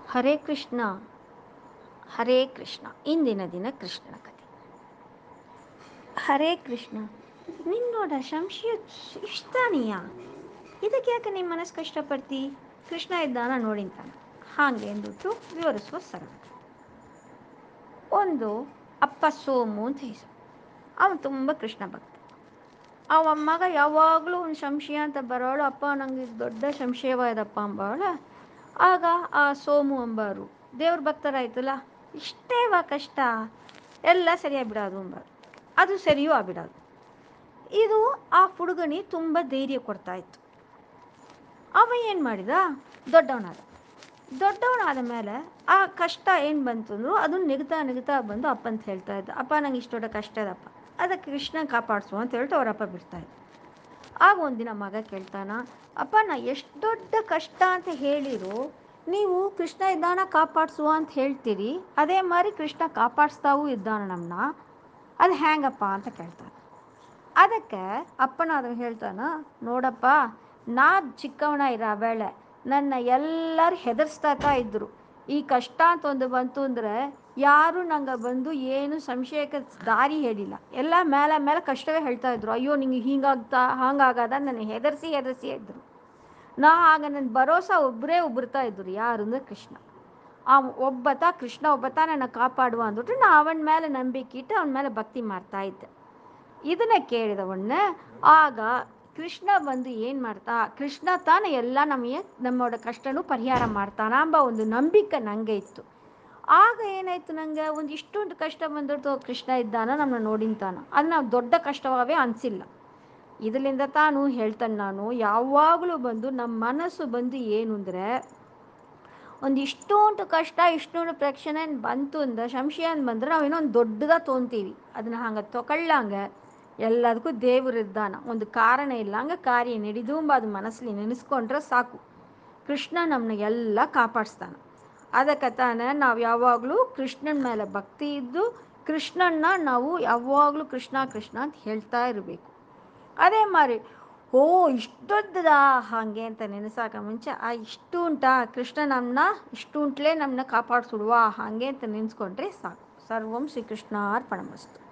ಹರೇ ಕೃಷ್ಣ ಹರೇ ಕೃಷ್ಣ ಇಂದಿನ ದಿನ ಕೃಷ್ಣನ ಕಥೆ ಹರೇ ಕೃಷ್ಣ ನಿನ್ನೋಡ ಸಂಶಯ ಇಷ್ಟಾನಿಯಾ ಇದಕ್ಕೆ ಯಾಕೆ ನಿಮ್ಮ ಮನಸ್ಸು ಕಷ್ಟಪಡ್ತಿ ಕೃಷ್ಣ ಇದ್ದಾನ ನೋಡಿಂತಾನೆ ಹಾಗೆ ಎಂದುಬಿಟ್ಟು ವಿವರಿಸುವ ಸರಳ ಒಂದು ಅಪ್ಪ ಸೋಮು ಅಂತ ಹೆಸರು ಅವನು ತುಂಬ ಕೃಷ್ಣ ಭಕ್ತ ಅವ ಮಗ ಯಾವಾಗಲೂ ಒಂದು ಸಂಶಯ ಅಂತ ಬರೋಳು ಅಪ್ಪ ನನಗೆ ದೊಡ್ಡ ಸಂಶಯವಾದಪ್ಪ ಅಂಬಾಳ ಆಗ ಆ ಸೋಮು ಅಂಬಾರು ದೇವ್ರ ಭಕ್ತರಾಯ್ತಲ್ಲ ಇಷ್ಟೇವ ಕಷ್ಟ ಎಲ್ಲ ಸರಿಯಾಗಿ ಬಿಡೋದು ಅಂಬಾರು ಅದು ಸರಿಯೂ ಆಗ್ಬಿಡೋದು ಇದು ಆ ಹುಡುಗನಿ ತುಂಬ ಧೈರ್ಯ ಕೊಡ್ತಾ ಇತ್ತು ಅವ ಏನು ಮಾಡಿದ ದೊಡ್ಡವನಾದ ದೊಡ್ಡವನಾದ ಮೇಲೆ ಆ ಕಷ್ಟ ಏನು ಬಂತು ಅಂದರು ಅದನ್ನು ನೆಗ್ತಾ ನೆಗ್ತಾ ಬಂದು ಅಪ್ಪಂತ ಹೇಳ್ತಾ ಇದ್ದ ಅಪ್ಪ ನಂಗೆ ಇಷ್ಟು ದೊಡ್ಡ ಕಷ್ಟ ಇದಪ್ಪ ಅದಕ್ಕೆ ಕೃಷ್ಣ ಕಾಪಾಡಿಸು ಅಂತ ಹೇಳ್ಬಿಟ್ಟು ಅವರಪ್ಪ ಬಿಡ್ತಾಯಿದ್ದ ಆಗ ಒಂದಿನ ಮಗ ಕೇಳ್ತಾನ ಅಪ್ಪ ನಾ ಎಷ್ಟು ದೊಡ್ಡ ಕಷ್ಟ ಅಂತ ಹೇಳಿರು ನೀವು ಕೃಷ್ಣ ಇದ್ದಾನ ಕಾಪಾಡಿಸುವ ಅಂತ ಹೇಳ್ತೀರಿ ಅದೇ ಮಾರಿ ಕೃಷ್ಣ ಕಾಪಾಡಿಸ್ತಾವೂ ಇದ್ದಾನ ನಮ್ಮನ್ನ ಅದು ಹ್ಯಾಂಗಪ್ಪ ಅಂತ ಕೇಳ್ತಾನೆ ಅದಕ್ಕೆ ಅಪ್ಪನಾದವ ಹೇಳ್ತಾನ ನೋಡಪ್ಪ ನಾ ಚಿಕ್ಕವನ ಇರೋ ವೇಳೆ ನನ್ನ ಎಲ್ಲರೂ ಹೆದರ್ಸ್ತಾ ಇದ್ದರು ಈ ಕಷ್ಟ ಅಂತ ಒಂದು ಬಂತು ಅಂದರೆ ಯಾರೂ ನಂಗೆ ಬಂದು ಏನು ಸಂಶಯಕ್ಕೆ ದಾರಿ ಹೇಳಿಲ್ಲ ಎಲ್ಲ ಮೇಲೆ ಮೇಲೆ ಕಷ್ಟವೇ ಹೇಳ್ತಾ ಇದ್ರು ಅಯ್ಯೋ ನಿಂಗೆ ಹಿಂಗಾಗ್ತಾ ಹಾಗಾಗದ ನನ್ನ ಹೆದರ್ಸಿ ಹೆದರ್ಸಿ ಇದ್ದರು ನಾ ಆಗ ನನ್ನ ಭರೋಸಾ ಒಬ್ಬರೇ ಒಬ್ಬರ್ತಾ ಇದ್ರು ಯಾರು ಅಂದರೆ ಕೃಷ್ಣ ಆ ಒಬ್ಬತ ಕೃಷ್ಣ ಒಬ್ಬತ ನನ್ನ ಕಾಪಾಡುವ ಅಂದ್ಬಿಟ್ಟು ನಾ ಅವನ ಮೇಲೆ ನಂಬಿಕೆ ಇಟ್ಟು ಅವನ ಮೇಲೆ ಭಕ್ತಿ ಮಾಡ್ತಾ ಇದ್ದೆ ಇದನ್ನ ಕೇಳಿದವಣ್ಣ ಆಗ ಕೃಷ್ಣ ಬಂದು ಏನು ಮಾಡ್ತಾ ಕೃಷ್ಣ ತಾನೇ ಎಲ್ಲ ನಮಗೆ ನಮ್ಮೋட ಕಷ್ಟನೂ ಪರಿಹಾರ ಮಾಡ್ತಾನ ಎಂಬ ಒಂದು ನಂಬಿಕೆ ನನಗೆ ಇತ್ತು ಆಗ ಏನಾಯ್ತು ನನಗೆ ಒಂದು ಇಷ್ಟೊಂದು ಕಷ್ಟ ಬಂದಿರ್ತು ಕೃಷ್ಣ ಇದ್ದಾನ ನಮ್ಮನ್ನ ನೋಡಿಂತಾನ ಅದು ನಾವು ದೊಡ್ಡ ಕಷ್ಟವೇ ಅನಿಸಿಲ್ಲ ಇದರಿಂದ ತಾನು ಹೇಳ್ತಾನೆ ನಾನು ಯಾವಾಗಲೂ ಬಂದು ನಮ್ಮ ಮನಸ್ಸು ಬಂದು ಏನು ಅಂದರೆ ಒಂದು ಇಷ್ಟೊಂದು ಕಷ್ಟ ಇಷ್ಟೊಂದು ಪ್ರಕ್ಷಣೆ ಬಂತು ಅಂದ್ರೆ ಸಂಶಯ ಅಂತ ಬಂದ್ರೆ ನಾವೇನೋ ಒಂದು ದೊಡ್ಡದಾಗ ತೊಗೊತೀವಿ ಅದನ್ನ ಹಂಗೆ ತೊಗೊಳ್ಳಂಗೆ ಎಲ್ಲದಕ್ಕೂ ದೇವರು ಇದ್ದಾನ ಒಂದು ಕಾರಣ ಇಲ್ಲ ಹಂಗೆ ಕಾರ್ಯ ನಡೆದು ಅದು ಮನಸ್ಸಲ್ಲಿ ನೆನೆಸ್ಕೊಂಡ್ರೆ ಸಾಕು ಕೃಷ್ಣ ನಮ್ಮನ್ನ ಎಲ್ಲ ಕಾಪಾಡಿಸ್ತಾನೆ ಅದಕ್ಕೆ ತಾನೇ ನಾವು ಯಾವಾಗಲೂ ಕೃಷ್ಣನ ಮೇಲೆ ಭಕ್ತಿ ಇದ್ದು ಕೃಷ್ಣನ್ನ ನಾವು ಯಾವಾಗಲೂ ಕೃಷ್ಣ ಕೃಷ್ಣ ಅಂತ ಹೇಳ್ತಾ ಇರಬೇಕು ಅದೇ ಮಾರಿ ಓ ಇಷ್ಟೊದ್ದದ ಹಾಗೆ ಅಂತ ನೆನೆಸಾಕ ಮುಂಚೆ ಆ ಇಷ್ಟು ಉಂಟಾ ಕೃಷ್ಣ ನಮ್ಮನ್ನ ಇಷ್ಟು ಉಂಟ್ಲೇ ನಮ್ಮನ್ನ ಕಾಪಾಡಿಸುಡುವ ಹಾಗೆ ಅಂತ ನೆನೆಸ್ಕೊಂಡ್ರೆ ಸಾಕು ಸರ್ವಂ ಶ್ರೀಕೃಷ್ಣ ಅರ್ಪಣಮಸ್ತು